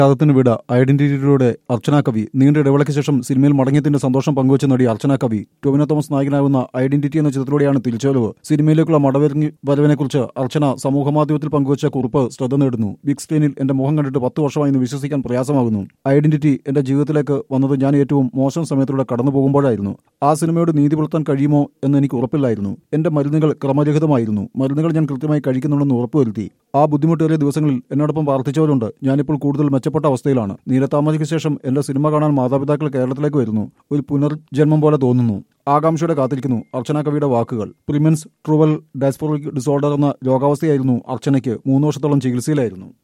യാദത്തിന് വിട ഐഡന്റിറ്റിയിലൂടെ അർച്ചന കവി നീണ്ട ഇടവേളയ്ക്ക് ശേഷം സിനിമയിൽ മടങ്ങിയതിന്റെ സന്തോഷം പങ്കുവച്ച നടി അർച്ചന കവി ടൊവിനോ തോമസ് നായകനാകുന്ന ഐഡന്റിറ്റി എന്ന ചിത്രത്തിലൂടെയാണ് തിരിച്ചുവരവ് സിനിമയിലേക്കുള്ള മടവരങ്ങി വരവിനെക്കുറിച്ച് അർച്ചന സമൂഹമാധ്യമത്തിൽ പങ്കുവച്ച കുറിപ്പ് ശ്രദ്ധ നേടുന്നു ബിഗ് സ്ക്രീനിൽ എന്റെ മുഖം കണ്ടിട്ട് പത്ത് വർഷമായി എന്ന് വിശ്വസിക്കാൻ പ്രയാസമാകുന്നു ഐഡന്റിറ്റി എന്റെ ജീവിതത്തിലേക്ക് വന്നത് ഞാൻ ഏറ്റവും മോശം സമയത്തിലൂടെ കടന്നു പോകുമ്പോഴായിരുന്നു ആ സിനിമയോട് നീതി പുലർത്താൻ കഴിയുമോ എന്ന് എനിക്ക് ഉറപ്പില്ലായിരുന്നു എന്റെ മരുന്നുകൾ ക്രമരഹിതമായിരുന്നു മരുന്നുകൾ ഞാൻ കൃത്യമായി കഴിക്കുന്നുണ്ടെന്ന് ഉറപ്പുവരുത്തി ആ ബുദ്ധിമുട്ടേറിയ ദിവസങ്ങളിൽ എന്നോടൊപ്പം പ്രാർത്ഥിച്ചവരുണ്ട് ഞാനിപ്പോൾ കൂടുതൽ മെച്ചപ്പെട്ട അവസ്ഥയിലാണ് നീലത്താമരയ്ക്ക് ശേഷം എന്റെ സിനിമ കാണാൻ മാതാപിതാക്കൾ കേരളത്തിലേക്ക് വരുന്നു ഒരു പുനർജന്മം പോലെ തോന്നുന്നു ആകാംക്ഷയോടെ കാത്തിരിക്കുന്നു അർച്ചന കവിയുടെ വാക്കുകൾ പ്രിമൻസ് ട്രൂവൽ ഡയസ്പോറിക് ഡിസോർഡർ എന്ന രോഗാവസ്ഥയായിരുന്നു അർച്ചനയ്ക്ക് മൂന്ന് വർഷത്തോളം ചികിത്സയിലായിരുന്നു